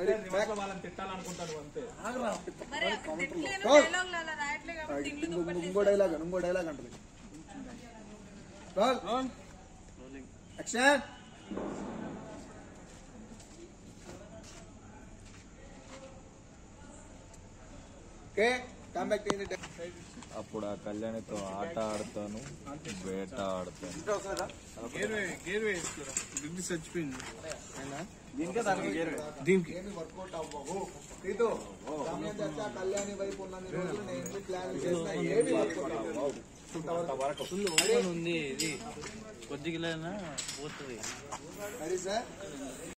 reverse వాళ్ళని తిట్టాలనుకుంటాడు అంతే మరి అక్కడ తిట్టలేను డైలాగ్ అలా రాయట్లే కాబట్టి తిట్లు ఇంకో దుప్పట్లు ఇంకో డైలాగ్ ఇంకో డైలాగ్ అంటది role action okay come back to అప్పుడు ఆ కళ్యాణితో ఆట ఆడతాను వేట ఆడతాను దీనికి వర్కౌట్ అవ్వవు రీతు సమయం చర్చ కళ్యాణి వైపు ఉన్న రోజులు నేను ఎందుకు ప్లాన్ చేసిన ఏవి వర్కౌట్ అవ్వవు ఫుల్ ఓపెన్ ఉంది ఇది కొద్దిగా పోతుంది అది సార్